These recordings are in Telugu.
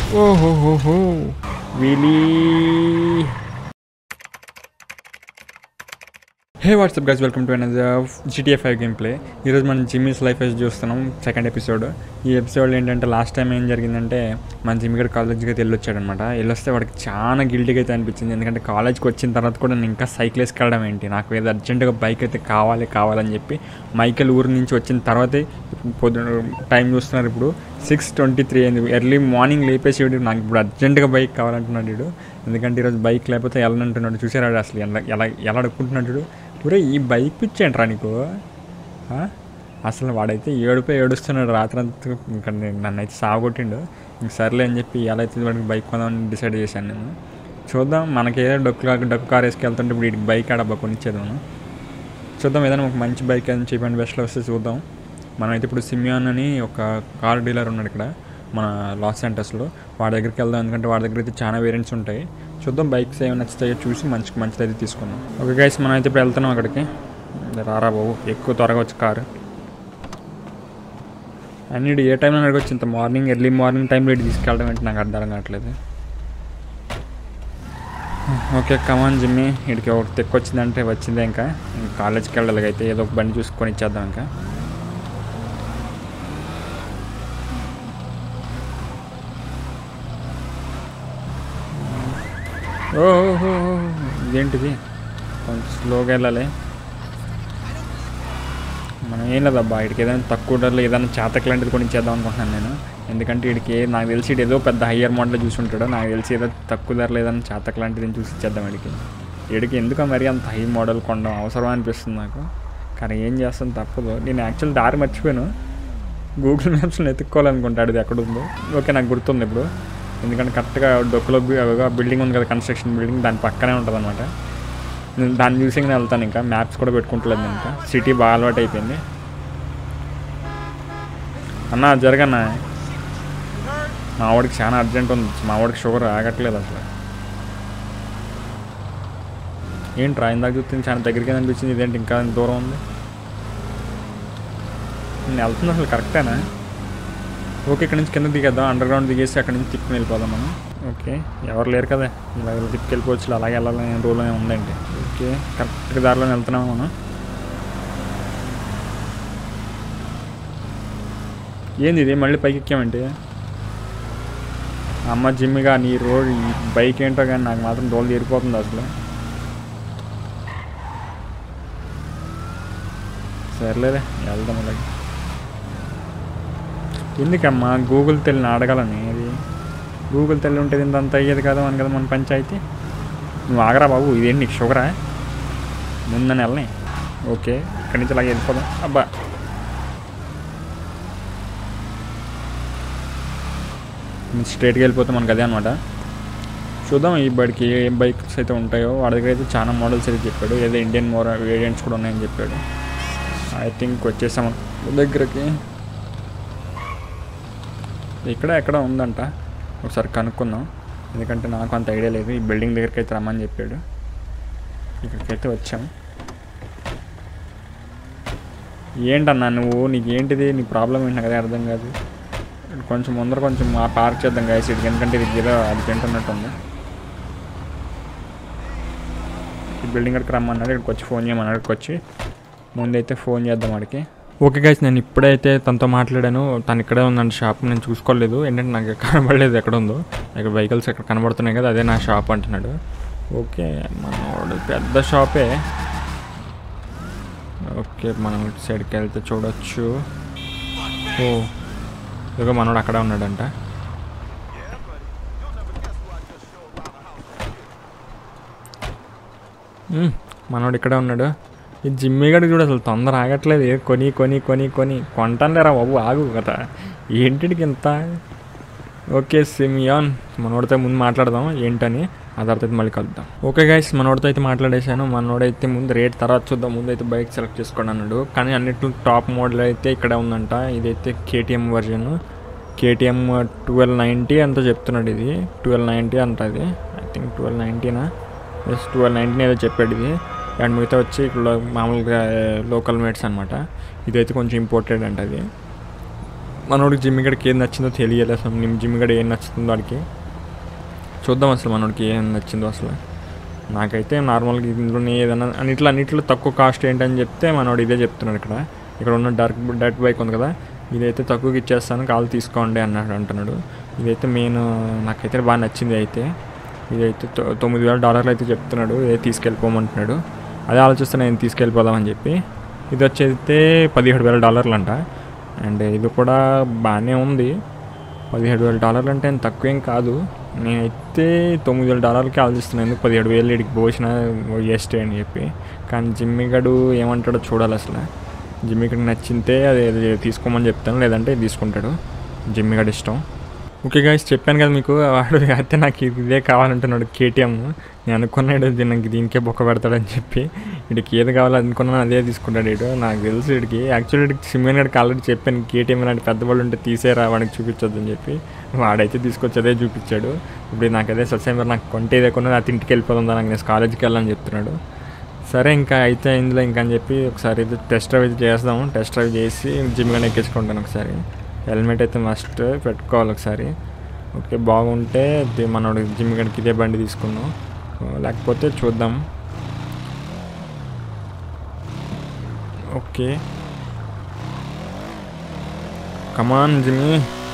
ఓహోహోహో వీలీ hey what's up guys welcome to another GTA five gameplay ఈరోజు మనం జిమ్మీస్ లైఫ్ అయితే చూస్తున్నాం సెకండ్ ఎపిసోడ్ ఈ ఎపిసోడ్ ఏంటంటే లాస్ట్ టైం ఏం జరిగిందంటే మన జిమ్మి గడ్ కాలేజ్కి అయితే వెళ్ళొచ్చాడనమాట వెళ్ళొస్తే వాడికి చాలా గిల్టీగా అయితే అనిపించింది ఎందుకంటే కాలేజ్కి వచ్చిన తర్వాత కూడా నేను ఇంకా సైకిల్ వేసుకెళ్ళడం ఏంటి నాకు ఏదో అర్జెంటుగా బైక్ అయితే కావాలి కావాలని చెప్పి మైకెల్ ఊరు నుంచి వచ్చిన తర్వాతే పొద్దున టైం చూస్తున్నారు ఇప్పుడు సిక్స్ ట్వంటీ త్రీ అయింది ఎర్లీ మార్నింగ్ లేపేసి వీడు నాకు ఇప్పుడు అర్జెంటుగా బైక్ కావాలంటున్నాడు వీడు ఎందుకంటే ఈరోజు బైక్ లేకపోతే వెళ్ళనంటున్నాడు చూసారా అసలు ఎలా ఎలా ఎలా అడుక్కుంటున్నాడు వీడు ఒరే ఈ బైక్ పిచ్చేంట్రా నీకు ఆ? అసలు వాడైతే ఏడుపై ఏడుస్తున్నాడు రాత్రంతా ఇంకా నేను- నన్ను అయితే సాగొట్టిండు ఇంక సర్లే అని చెప్పి ఎలా అయితే వాడికి బైక్ కొందామని డిసైడ్ చేశాను నేను చూద్దాం మనకి ఏదో డొక్కు కా- డొక్కు కార్ వేసుకెళ్తుంటే ఇప్పుడు వీడికి బైక్ ఆడబ్బా కొనిచ్చేది మనం చూద్దాం ఏదైనా ఒక మంచి బైక్ అని చెప్పి బెస్ట్లో వస్తే చూద్దాం మనం అయితే ఇప్పుడు సిమియాన్ అని ఒక కార్ డీలర్ ఉన్నాడు ఇక్కడ మన లాస్ సెంటర్స్లో వాడి దగ్గరికి వెళ్దాం ఎందుకంటే వాడి దగ్గర అయితే చాలా వేరియంట్స్ ఉంటాయి చూద్దాం బైక్స్ ఏమైనా నచ్చుతాయో చూసి మంచి మంచిది అయితే తీసుకుందాం ఓకే గైస్ మనం అయితే ఇప్పుడు వెళ్తున్నాం అక్కడికి రారా బాబు ఎక్కువ త్వరగా వచ్చి కారు అండ్ వీడు ఏ టైంలో అడగొచ్చు ఇంత మార్నింగ్ ఎర్లీ మార్నింగ్ టైంలో ఇటు తీసుకెళ్ళడం ఏంటి నాకు అర్థం కావట్లేదు ఓకే కమాన్ జిమ్మి వీడికి ఒకటి తెక్కొచ్చిందంటే వచ్చిందే ఇంకా ఇంకా కాలేజ్కి వెళ్ళాలి అయితే ఏదో ఒక బండి చూసుకొని ఇచ్చేద్దాం ఇంకా ఓహో ఇదేంటిది కొంచెం స్లోగా వెళ్ళాలి మనం ఏం లేదబ్బా వీడికి ఏదైనా తక్కువ ధరలో ఏదైనా చేతక్ లాంటిది కొని ఇచ్చేద్దాం అనుకుంటున్నాను నేను ఎందుకంటే వీడికి నాకు తెలిసి వీడు ఏదో పెద్ద హయ్యర్ మోడల్ చూసి ఉంటాడు నాకు తెలిసి ఏదో తక్కువ ధరలో ఏదైనా చేతక్ లాంటిది చూసి ఇచ్చేద్దాం వీడికి వీడికి ఎందుకు మరి అంత హై మోడల్ కొనడం అవసరం అనిపిస్తుంది నాకు కానీ ఏం చేస్తాను తప్పదు నేను యాక్చువల్ దారి మర్చిపోయాను గూగుల్ మ్యాప్స్లో ఎత్తుక్కోవాలనుకుంటాడు ఇది ఎక్కడ ఉందో ఓకే నాకు గుర్తుంది ఇప్పుడు ఎందుకంటే కరెక్ట్గా డొక్కులో బిల్డింగ్ ఉంది కదా కన్స్ట్రక్షన్ బిల్డింగ్ దాని పక్కనే ఉంటుంది అనమాట నేను దాన్ని చూసి నేను వెళ్తాను ఇంకా మ్యాప్స్ కూడా పెట్టుకుంటలేదు నేను ఇంకా సిటీ బాగా అలవాటు అయిపోయింది అన్న జరగన్నా మా వాడికి చాలా అర్జెంట్ ఉంది మా వాడికి షుగర్ ఆగట్లేదు అసలు ఏంట్రా ఇందాక చూస్తే చాలా దగ్గరికి అనిపించింది ఇదేంటి ఇంకా దూరం ఉంది నేను వెళ్తుంది అసలు కరెక్టేనా ఓకే ఇక్కడ నుంచి కింద దిగేద్దాం అండర్ గ్రౌండ్ దిగేసి అక్కడ నుంచి తిప్పుకుని వెళ్ళిపోదాం మనం ఓకే ఎవరు లేరు కదా ఇలా తిప్పుకెళ్ళిపోవచ్చు అలాగే వెళ్ళాలని రూల్ ఏమి ఉందండి ఓకే కరెక్ట్గా దారిలో వెళ్తున్నాము మనం ఏంది ఇది మళ్ళీ పైకి ఎక్కామంటే అమ్మ జిమ్మిగా నీ రోడ్ ఈ బైక్ ఏంటో కానీ నాకు మాత్రం డోలు తీరిపోతుంది అసలు సర్లేదే వెళ్దాం అలాగే ఎందుకమ్మా గూగుల్ తెల్లిని అడగాలని అది గూగుల్ తెల్లి ఉంటుంది ఇంత అయ్యేది కదా మన కదా మన పంచాయతీ నువ్వు ఆగరా బాబు ఇదేంటి నీకు షుగరా ముందని వెళ్ళని ఓకే ఇక్కడి నుంచి అలాగే వెళ్ళిపోదాం అబ్బా స్ట్రైట్గా వెళ్ళిపోతే మనకు అదే అనమాట చూద్దాం ఈ బడికి ఏం బైక్స్ అయితే ఉంటాయో వాడి దగ్గర అయితే చాలా మోడల్స్ అయితే చెప్పాడు ఏదో ఇండియన్ మోర వేరియంట్స్ కూడా ఉన్నాయని చెప్పాడు ఐ థింక్ వచ్చేసాం దగ్గరకి ఇక్కడ ఎక్కడ ఉందంట ఒకసారి కనుక్కుందాం ఎందుకంటే నాకు అంత ఐడియా లేదు ఈ బిల్డింగ్ దగ్గరికి అయితే రమ్మని చెప్పాడు ఇక్కడికైతే వచ్చాం ఏంటన్నా నువ్వు నీకు ఏంటిది నీ ప్రాబ్లం ఏంటి నాకు అదే అర్థం కాదు కొంచెం ముందర కొంచెం ఆ పార్క్ చేద్దాం గాయస్ ఇటుకి ఎందుకంటే ఇది ఏదో అది తింటున్నట్టు ఉంది ఈ బిల్డింగ్ అక్కడికి రమ్మన్నాడు ఇక్కడికి వచ్చి ఫోన్ చేయమన్నాడు ఇక్కడికి వచ్చి ముందైతే ఫోన్ చేద్దాం వాడికి ఓకే గైస్ నేను ఇప్పుడైతే తనతో మాట్లాడాను తను ఇక్కడే ఉందండి షాప్ నేను చూసుకోలేదు ఏంటంటే నాకు కనబడలేదు ఎక్కడ ఉందో ఇక్కడ వెహికల్స్ ఎక్కడ కనబడుతున్నాయి కదా అదే నా షాప్ అంటున్నాడు ఓకే మనోడు పెద్ద షాపే ఓకే మనం ఇటు సైడ్కి వెళ్తే చూడొచ్చు ఓ ఇదిగో మనోడు అక్కడే ఉన్నాడంట మ్మ్, మనోడు ఇక్కడే ఉన్నాడు ఈ జిమ్మి గడికి చూడు అసలు తొందర ఆగట్లేదు ఏ కొని కొని కొని కొని కొంటానులేరా బాబు ఆగు కదా ఏంటికి ఇంత ఓకే సిమియాన్ మనోడితో ముందు మాట్లాడదాం ఏంటని ఆ తర్వాత అయితే మళ్ళీ కలుద్దాం ఓకే గైస్ మనోడితో అయితే మాట్లాడేశాను మనోడైతే ముందు రేట్ తర్వాత చూద్దాం ముందు అయితే బైక్ సెలెక్ట్ చేసుకోండి అన్నాడు కానీ అన్నిట్లో టాప్ మోడల్ అయితే ఇక్కడ ఉందంట ఇదైతే KTM version KTM twelve ninety అంతా చెప్తున్నాడు ఇది ట్వెల్వ్ నైంటీ అంట ఇది ఐ థింక్ ట్వెల్వ్ నైంటీనా ఎస్ ట్వెల్వ్ నైంటీన్ ఏదో చెప్పాడు ఇది అండ్ మిగతా వచ్చి ఇక్కడ మామూలుగా లోకల్ మేట్స్ అనమాట ఇదైతే కొంచెం ఇంపోర్టెడ్ అంట అది మనోడికి జిమ్ గడికి ఏం నచ్చిందో తెలియదు అసలు నిమ్ జిమ్ గడి ఏం నచ్చుతుందో వాడికి చూద్దాం అసలు మనోడికి ఏం నచ్చిందో అసలు నాకైతే నార్మల్గా ఇందులోనే ఏదైనా అన్నిట్లో అన్నిట్లో తక్కువ కాస్ట్ ఏంటని చెప్తే మనోడు ఇదే చెప్తున్నాడు ఇక్కడ ఇక్కడ ఉన్న డర్క్ డర్ట్ బైక్ ఉంది కదా ఇదైతే తక్కువకి ఇచ్చేస్తాను కాల్ తీసుకోండి అన్నాడు అంటున్నాడు ఇదైతే మెయిన్ నాకైతే బాగా నచ్చింది అయితే ఇదైతే తొ- తొమ్మిది వేల డాలర్లు అయితే చెప్తున్నాడు ఇదే తీసుకెళ్ళిపోమంటున్నాడు అదే ఆలోచిస్తే నేను తీసుకెళ్ళిపోదామని చెప్పి ఇది వచ్చైతే పదిహేడు వేల డాలర్లు అంట అండ్ ఇది కూడా బాగానే ఉంది పదిహేడు వేల డాలర్లు అంటే ఏం తక్కువేం కాదు నేనైతే తొమ్మిది వేల డాలర్లకి ఆలోచిస్తున్నాను ఎందుకు పదిహేడు వేలు ఇడికి పోసిన వేస్ట్ అని చెప్పి కానీ జిమ్మిగడు ఏమంటాడో చూడాలి అసలు జిమ్మిగడికి నచ్చింతే అది అది తీసుకోమని చెప్తాను లేదంటే ఇది తీసుకుంటాడు జిమ్మిగడ్ ఇష్టం ఓకే గాయస్ చెప్పాను కదా మీకు వాడు అయితే నాకు ఇది ఇదే కావాలంటున్నాడు కేటీఎం నేను అనుకున్నాడు దీనికి దీనికే బొక్క పెడతాడని చెప్పి వీడికి ఏది కావాలో అనుకున్నాను అదే తీసుకుంటాడు వీడు నాకు తెలుసు వీడికి యాక్చువల్లీ వీడికి సిమ్మెన్ గడికి ఆల్రెడీ చెప్పాను కేటీఎం లాంటి పెద్ద వాళ్ళు ఉంటే తీసేరా వాడికి చూపించొద్దని చెప్పి వాడైతే తీసుకొచ్చి అదే చూపించాడు ఇప్పుడు నాకు అదే సత్సైమర్ నాకు కొంటే ఇదే కొన్నా నాకు ఇంటికి వెళ్ళిపోతుందా నాకు నేను కాలేజీకి వెళ్ళాలని చెప్తున్నాడు సరే ఇంకా అయితే ఇందులో ఇంకా అని చెప్పి ఒకసారి ఇది టెస్ట్ డ్రైవ్ అయితే చేస్తాము టెస్ట్ డ్రైవ్ చేసి జిమ్ కానీ ఎక్కించుకుంటాను ఒకసారి హెల్మెట్ అయితే మస్ట్ పెట్టుకోవాలి ఒకసారి ఓకే బాగుంటే ఇది మనోడు జిమ్ గడికి ఇదే బండి తీసుకుందాం లేకపోతే చూద్దాం ఓకే కమాన్ జిమ్మి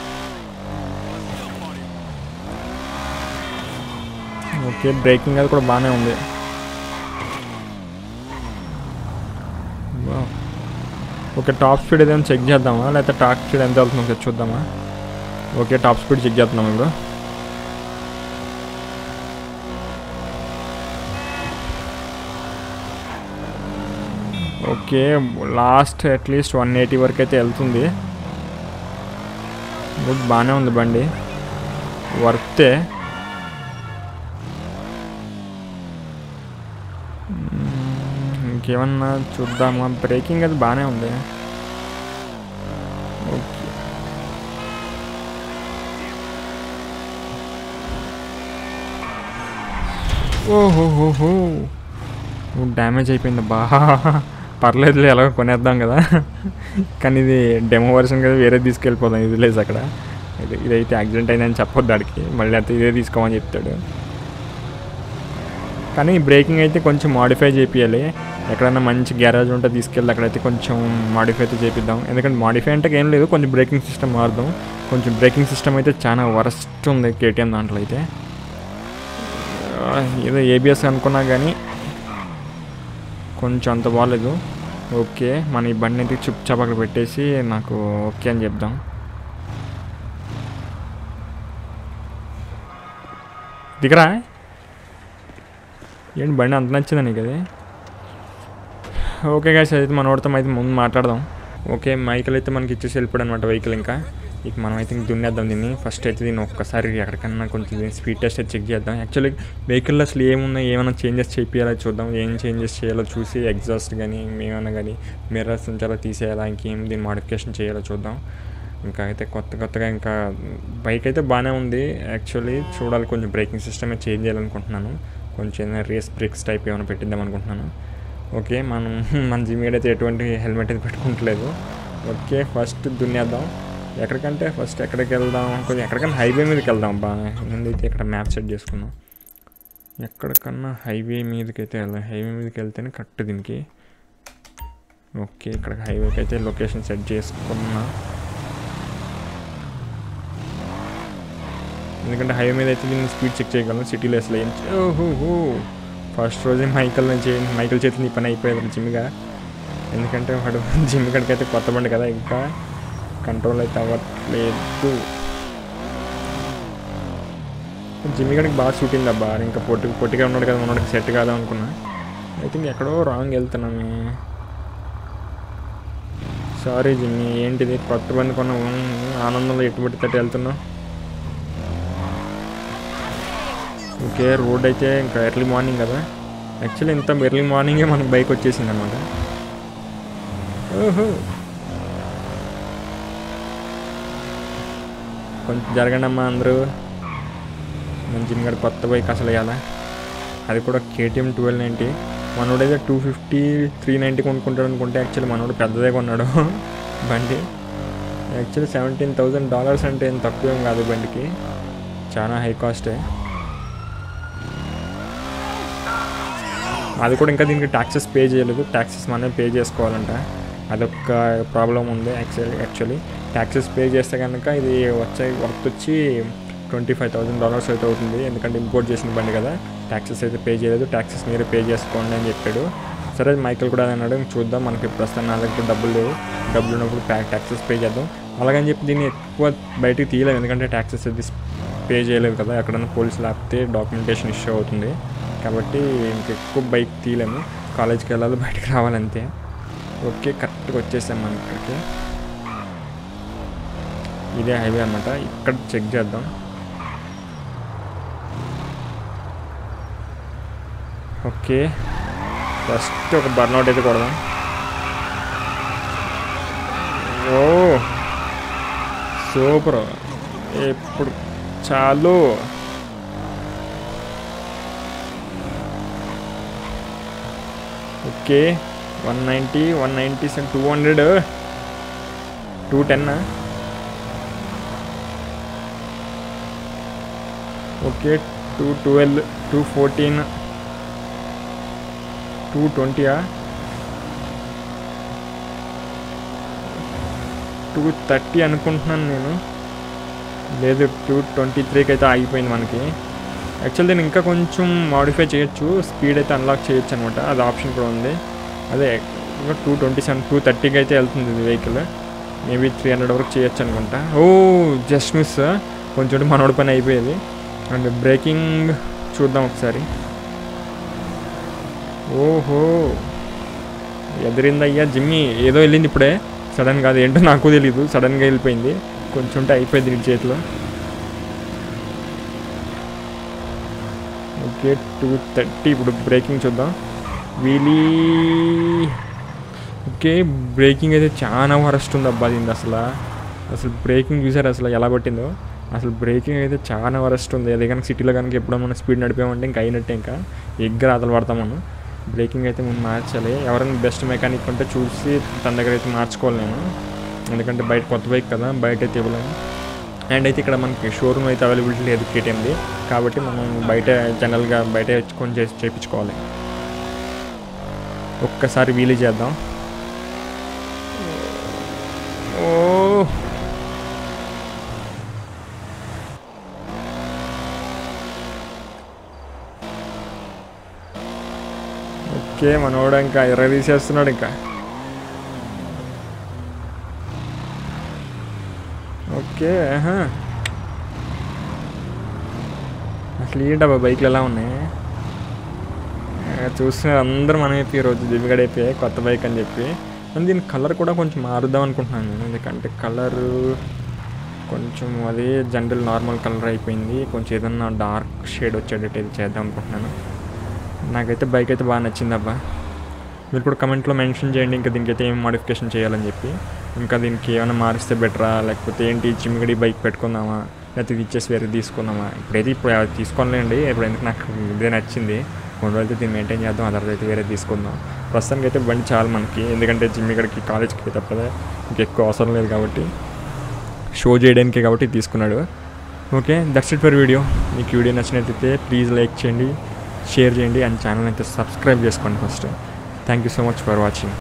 ఓకే బ్రేకింగ్ అది కూడా బాగానే ఉంది వావ్. ఓకే టాప్ స్పీడ్ ఏదైనా చెక్ చేద్దామా లేకపోతే టాప్ స్పీడ్ ఎంత వెళ్తుందో ఒకసారి చూద్దామా ఓకే టాప్ స్పీడ్ చెక్ చేస్తున్నాం ఇప్పుడు okay last at least one eighty వరకు అయితే వెళ్తుంది గుడ్ బాగానే ఉంది బండి వర్తే ఇంకేమన్నా చూద్దామా బ్రేకింగ్ అది బాగానే ఉంది ఓకే ఓహోహోహో డ్యామేజ్ అయిపోయింది బా పర్లేదులే ఎలాగో కొనేద్దాం కదా కానీ ఇది డెమో వర్షన్ కదా వేరే తీసుకెళ్ళిపోదాం ఇది లేదు అక్కడ ఇది ఇదైతే యాక్సిడెంట్ అయిందని చెప్పొద్దు దాడికి మళ్ళీ అయితే ఇదే తీసుకోమని చెప్తాడు కానీ బ్రేకింగ్ అయితే కొంచెం మాడిఫై చేపియాలి ఎక్కడైనా మంచి గ్యారేజ్ ఉంటే తీసుకెళ్ళి అక్కడైతే కొంచెం మాడిఫై అయితే చేపిద్దాం ఎందుకంటే మాడిఫై అంటే ఏం లేదు కొంచెం బ్రేకింగ్ సిస్టమ్ మారుదాం కొంచెం బ్రేకింగ్ సిస్టమ్ అయితే చాలా వరస్ట్ ఉంది కేటీఎం దాంట్లో అయితే ఆ, ఏదో ఏబిఎస్ అనుకున్నా కానీ కొంచెం అంత బాగాలేదు ఓకే మన ఈ బండి అయితే చుప్ చాప్ అక్కడ పెట్టేసి నాకు ఓకే అని చెప్దాం దిగరా ఏంటి బండి అంత నచ్చిందా నీకు అది ఓకే గాయస్ అయితే మన వాడితో అయితే ముందు మాట్లాడదాం ఓకే మైకిల్ అయితే మనకి ఇచ్చేసి వెళ్ళిపోయాడు అనమాట వెహికల్ ఇంకా ఇక మనం అయితే ఇంక దున్నేద్దాం దీన్ని ఫస్ట్ అయితే దీన్ని ఒక్కసారి ఎక్కడికన్నా కొంచెం స్పీడ్ టెస్ట్ అయితే చెక్ చేద్దాం యాక్చువల్లీ వెహికల్లో అసలు ఏమున్నాయి ఏమైనా చేంజెస్ చేయాలో చూద్దాం ఏం చేంజెస్ చేయాలో చూసి ఎగ్జాస్ట్ కానీ ఏమైనా కానీ మిర్రర్స్ నుంచి అలా తీసేయాలా ఇంకేం దీన్ని మాడిఫికేషన్ చేయాలో చూద్దాం ఇంకా అయితే కొత్త కొత్తగా ఇంకా బైక్ అయితే బాగానే ఉంది యాక్చువల్లీ చూడాలి కొంచెం బ్రేకింగ్ సిస్టమే చేంజ్ చేయాలనుకుంటున్నాను కొంచెం ఏదైనా రేస్ బ్రేక్స్ టైప్ ఏమైనా పెట్టిద్దాం అనుకుంటున్నాను ఓకే మనం మన జిమ్మీడ్ అయితే ఎటువంటి హెల్మెట్ అయితే పెట్టుకుంటలేదు ఓకే ఫస్ట్ దున్నేద్దాం ఎక్కడికంటే ఫస్ట్ ఎక్కడికి వెళ్దాం కొంచెం ఎక్కడికన్నా హైవే మీదకి వెళ్దాం బాగా ముందైతే ఇక్కడ మ్యాప్ సెట్ చేసుకుందాం ఎక్కడికన్నా హైవే మీదకి అయితే వెళ్దాం హైవే మీదకి వెళ్తేనే కరెక్ట్ దీనికి ఓకే ఇక్కడ హైవేకి అయితే లొకేషన్ సెట్ చేసుకున్నా ఎందుకంటే హైవే మీద అయితే దీన్ని స్పీడ్ చెక్ చేయగలను సిటీలో అసలు ఏం చే- ఓహోహో ఫస్ట్ రోజే మైకల్ నుంచి మైకల్ చేతిని పని అయిపోయేది జిమ్గా ఎందుకంటే వాడు జిమ్ కాడికి అయితే కొత్త బండి కదా ఇంకా కంట్రోల్ అయితే అవ్వట్లేదు జిమ్ కాడికి బాగా షూట్ అయింది అబ్బా ఇంకా పొట్టి పొట్టిగా ఉన్నాడు కదా మనోడికి సెట్ కాదా అనుకున్నా ఐ థింక్ ఎక్కడో రాంగ్ వెళ్తున్నామే సారీ జిమ్మి ఏంటిది కొత్త బండి కొన్నావు ఆనందంలో ఎటువంటి తట్టు వెళ్తున్నావు ఓకే రోడ్ అయితే ఇంకా ఎర్లీ మార్నింగ్ కదా యాక్చువల్లీ ఇంత ఎర్లీ మార్నింగే మనకు బైక్ వచ్చేసింది అనమాట ఓహో కొంచెం జరగండి అమ్మా అందరూ మన జిమ్ గడ కొత్త బైక్ అసలు వేయాలా అది కూడా కేటీఎం ట్వెల్వ్ నైంటీ మనోడైతే టూ ఫిఫ్టీ త్రీ నైంటీ కొనుక్కుంటాడు అనుకుంటే యాక్చువల్లీ మనోడు పెద్దదే కొన్నాడు బండి యాక్చువల్లీ సెవెంటీన్ థౌజండ్ డాలర్స్ అంటే ఏం తక్కువ ఏం కాదు బండికి చాలా హై కాస్టే అది కూడా ఇంకా దీనికి ట్యాక్సెస్ పే చేయలేదు ట్యాక్సెస్ మనం పే చేసుకోవాలంట అదొక ప్రాబ్లం ఉంది యాక్చువల్లీ యాక్చువల్లీ ట్యాక్సెస్ పే చేస్తే కనుక ఇది వచ్చే వర్త్ వచ్చి ట్వంటీ ఫైవ్ థౌసండ్ డాలర్స్ అయితే అవుతుంది ఎందుకంటే ఇంపోర్ట్ చేసిన బండి కదా ట్యాక్సెస్ అయితే పే చేయలేదు ట్యాక్సెస్ మీరే పే చేసుకోండి అని చెప్పాడు సరే మైకిల్ కూడా అదే అన్నాడు చూద్దాం మనకి ప్రస్తుతం నా దగ్గర డబ్బులు లేవు డబ్బులు ఉన్నప్పుడు ట్యాక్సెస్ పే చేద్దాం అలాగని చెప్పి దీన్ని ఎక్కువ బయటికి తీయలేము ఎందుకంటే ట్యాక్సెస్ అది పే చేయలేదు కదా ఎక్కడన్నా పోలీసులు ఆపితే డాక్యుమెంటేషన్ ఇష్యూ అవుతుంది కాబట్టి ఇంకెక్కువ బైక్ తీయలేము కాలేజ్కి వెళ్ళాలి బయటకు రావాలంతే ఓకే కరెక్ట్గా వచ్చేసాం మనం ఇక్కడికి ఇదే హైవే అనమాట ఇక్కడ చెక్ చేద్దాం ఓకే ఫస్ట్ ఒక బర్నౌట్ అయితే కొడదాం ఓ సూపర్ ఇప్పుడు చాలు okay one ninety one ninety two hundred two ten okay two twelve two fourteen two ట్వంటీయా టూ థర్టీ అనుకుంటున్నాను నేను లేదు టూ ట్వంటీ త్రీకి అయితే ఆగిపోయింది మనకి యాక్చువల్ దీన్ని ఇంకా కొంచెం మాడిఫై చేయొచ్చు స్పీడ్ అయితే అన్లాక్ చేయొచ్చు అనమాట అది ఆప్షన్ కూడా ఉంది అదే ఇంకా టూ ట్వంటీ సెవెన్ టూ థర్టీకి అయితే వెళ్తుంది ఇది వెహికల్ మేబీ త్రీ హండ్రెడ్ వరకు చేయొచ్చు అనుకుంటా ఓ జస్ట్ మిస్ కొంచెం మనోడి పని అయిపోయేది అండ్ బ్రేకింగ్ చూద్దాం ఒకసారి ఓహో ఎదిరిందయ్యా జిమ్మి ఏదో వెళ్ళింది ఇప్పుడే సడన్గా అది ఏంటో నాకు తెలీదు సడన్గా వెళ్ళిపోయింది కొంచెం ఉంటే అయిపోయింది నీ చేతిలో ఓకే టూ థర్టీ ఇప్పుడు బ్రేకింగ్ చూద్దాం వీలీ ఓకే బ్రేకింగ్ అయితే చాలా వరస్ట్ ఉంది అబ్బా దీన్ని అసలు అసలు బ్రేకింగ్ చూసారు అసలు ఎలా పట్టిందో అసలు బ్రేకింగ్ అయితే చాలా వరస్ట్ ఉంది అదే కనుక సిటీలో కనుక ఎప్పుడో మనం స్పీడ్ నడిపామంటే ఇంకా అయినట్టే ఇంకా ఎగ్గర అతలు పడతాం మనం బ్రేకింగ్ అయితే మనం మార్చాలి ఎవరైనా బెస్ట్ మెకానిక్ ఉంటే చూసి తన దగ్గర అయితే మార్చుకోవాలి నేను ఎందుకంటే బయట కొత్త బైక్ కదా బయట అయితే ఇవ్వలేము అండ్ అయితే ఇక్కడ మనకి షోరూమ్ అయితే అవైలబిలిటీ లేదు కేటీఎంది కాబట్టి మనం బయట జనరల్గా బయట కొని చేసి చేయించుకోవాలి ఒక్కసారి వీలు చేద్దాం ఓ ఓకే మనోడు ఇంకా ఎర్ర తీసేస్తున్నాడు ఇంకా ఓకే ఆహా. అసలు ఏంటబ్బా బైక్లు ఎలా ఉన్నాయి ఆ, చూస్తున్నారు అందరూ మనం అయిపోయి ఈరోజు దివిగడ అయిపోయాయి కొత్త బైక్ అని చెప్పి అండ్ దీని కలర్ కూడా కొంచెం మారుద్దాం అనుకుంటున్నాను నేను ఎందుకంటే కలర్ కొంచెం అదే జనరల్ నార్మల్ కలర్ అయిపోయింది కొంచెం ఏదన్నా డార్క్ షేడ్ వచ్చేటట్టు ఇది చేద్దాం అనుకుంటున్నాను నాకైతే బైక్ అయితే బాగా నచ్చింది అబ్బా మీరు కూడా కమెంట్లో మెన్షన్ చేయండి ఇంకా దీనికి అయితే ఏం మాడిఫికేషన్ చేయాలని చెప్పి ఇంకా దీనికి ఏమైనా మారిస్తే బెటరా లేకపోతే ఏంటి చిమ్మిగడి బైక్ పెట్టుకుందామా లేకపోతే ఇది ఇచ్చేసి వేరే తీసుకుందామా ఇప్పుడైతే ఇప్పుడు అది తీసుకోలేండి ఇప్పుడు ఎందుకు నాకు ఇదే నచ్చింది కొన్ని రోజులైతే దీన్ని మెయింటైన్ చేద్దాం అదర్ అయితే వేరే తీసుకుందాం ప్రస్తుతానికి అయితే బండి చాలు మనకి ఎందుకంటే జిమ్మిగడికి కాలేజ్కి తప్పదే ఇంకెక్కువ అవసరం లేదు కాబట్టి షో చేయడానికి కాబట్టి తీసుకున్నాడు okay that's it for video మీకు వీడియో నచ్చినట్లయితే ప్లీజ్ లైక్ చేయండి షేర్ చేయండి అండ్ ఛానల్ అయితే సబ్స్క్రైబ్ చేసుకోండి first thank you so much for watching